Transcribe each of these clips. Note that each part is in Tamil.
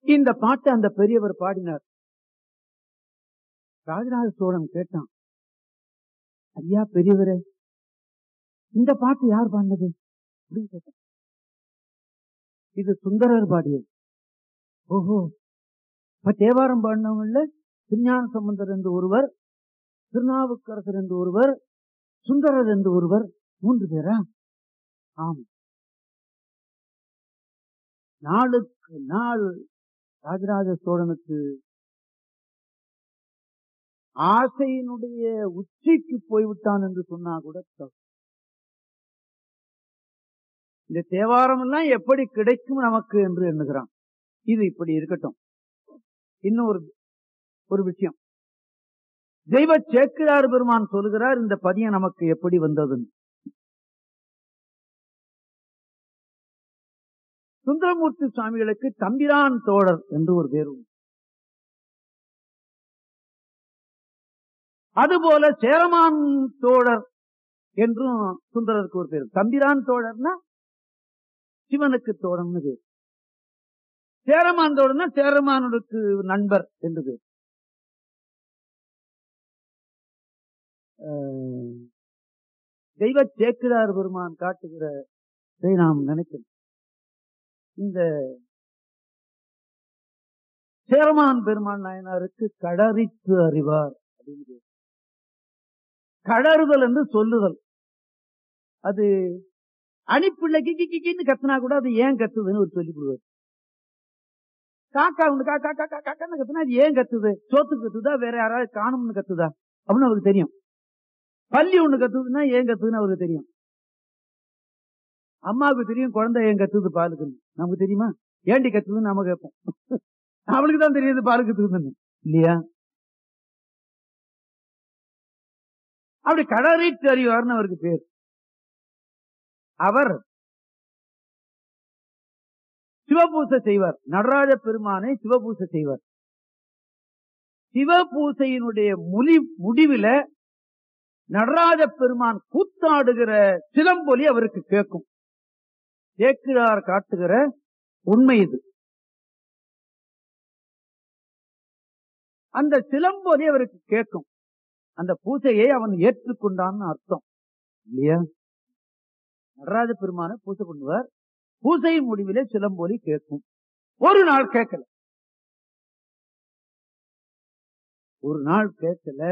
இந்த பாட்டை அந்த பெரியவர் பாடினார் ராஜராஜ சோழன் கேட்டான் ஐயா பெரியவரே இந்த பாட்டு யார் பாடினது அப்படின்னு கேட்டான் இது சுந்தரர் பாடியது ஓஹோ இப்ப தேவாரம் பாடினவங்கள்ல திருஞான சம்பந்தர் என்று ஒருவர் திருநாவுக்கரசர் என்று ஒருவர் சுந்தரர் என்று ஒருவர் மூன்று பேரா ஆம் நாளுக்கு நாள் ராஜராஜ சோழனுக்கு ஆசையினுடைய உச்சிக்கு போய்விட்டான் என்று சொன்னா கூட தப்பு. இந்த தேவாரம் எல்லாம் எப்படி கிடைக்கும் நமக்கு என்று எண்ணுகிறான் இது இப்படி இருக்கட்டும் இன்னும் ஒரு ஒரு விஷயம் தெய்வ சேக்கிழார் பெருமான் சொல்லுகிறார் இந்த பதியம் நமக்கு எப்படி வந்ததுன்னு சுந்தரமூர்த்தி சுவாமிகளுக்கு தம்பிரான் தோழர் என்று ஒரு பேர் உண்டு அதுபோல சேரமான் தோழர் என்றும் சுந்தரருக்கு ஒரு பேர் தம்பிரான் தோழர்னா சிவனுக்கு தோழர்னு பேர் சேரமான் தோழர்னா சேரமானுக்கு நண்பர் என்று பேர் அஹ், தெய்வ சேக்கிழார் பெருமான் காட்டுகிற இதை நாம் நினைக்கிறோம் இந்த சேரமான் பெருமான் நாயனாருக்கு கடறித்து அறிவார் அப்படின்னு பேர். கடறுதல் என்று சொல்லுதல் அது அணிப்பிள்ளைக்கு கிக்கின்னு கத்துனா கூட அது ஏன் கத்துதுன்னு ஒரு சொல்லி கொடுவார் காக்கா ஒண்ணு காக்கா காக்கா காக்கான்னு கத்துனா அது ஏன் கத்துது சோத்துக்கு கத்துதா வேற யாராவது காணும்னு கத்துதா அப்படின்னு அவருக்கு தெரியும் பள்ளி ஒண்ணு கத்துதுன்னா ஏன் கத்துதுன்னு அவருக்கு தெரியும் அம்மாவுக்கு தெரியும் குழந்தை ஏன் கத்துது பாலுக்குன்னு நமக்கு தெரியுமா ஏண்டி கத்துதுன்னு நாம கேட்போம் அவளுக்கு தான் தெரியுது பால் கத்துக்குதுன்னு இல்லையா அப்படி கடறிட்டு அறிவார்னு அவருக்கு பேர் அவர் சிவபூசை செய்வார் நடராஜ பெருமானை சிவபூசை செய்வார் சிவபூசையினுடைய முடி முடிவில நடராஜ பெருமான் கூத்தாடுகிற சிலம்பொலி அவருக்கு கேட்கும் சேக்கிழார் காட்டுகிற உண்மை இது அந்த சிலம்பொலி அவருக்கு கேட்கும் அந்த பூசையை அவன் ஏற்றுக்கொண்டான்னு அர்த்தம் இல்லையா நடராஜ பெருமான பூசை பண்ணுவார் பூசையின் முடிவிலே சிலம்பொலி கேட்கும் ஒரு நாள் கேட்கல ஒரு நாள் கேட்கல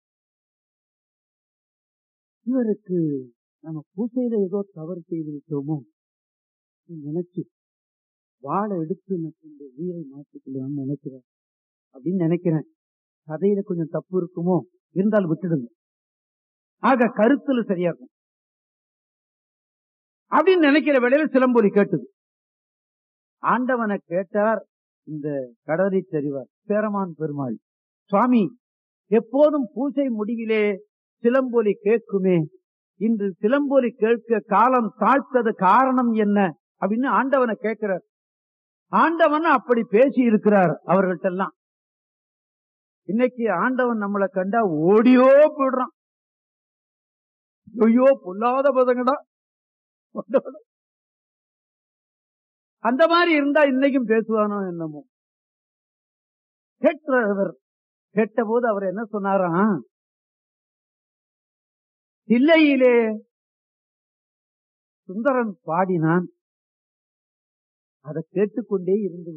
இவருக்கு நம்ம பூசையில ஏதோ தவறு செய்து விட்டோமோ நினைச்சு வாழை எடுத்து இந்த உயிரை மாற்றிக்கொள்ளலாம்னு நினைக்கிறேன் அப்படின்னு நினைக்கிறேன் கதையில கொஞ்சம் தப்பு இருக்குமோ இருந்தால் விட்டுடுங்க ஆக கருத்துல சரியா இருக்கும் அப்படின்னு நினைக்கிற வேளையில சிலம்பொலி கேட்டது ஆண்டவனை கேட்டார் இந்த கடலை தெரிவார் சேரமான் பெருமாள் சுவாமி எப்போதும் பூசை முடிவிலே சிலம்பொலி கேட்குமே இன்று சிலம்பொலி கேட்க காலம் தாழ்த்தது காரணம் என்ன அப்படின்னு ஆண்டவனை கேட்கிறார் ஆண்டவன் அப்படி பேசி இருக்கிறார் அவர்கள்ட்ட எல்லாம் இன்னைக்கு ஆண்டவன் நம்மளை கண்டா ஓடியோ போடுறான் ஐயோ பொல்லாத பதங்கடா அந்த மாதிரி இருந்தா இன்னைக்கும் பேசுவானோ என்னமோ கேட்டவர் கேட்ட போது அவர் என்ன சொன்னாராம் தில்லையிலே சுந்தரன் பாடினான் அதை கேட்டுக்கொண்டே இருந்து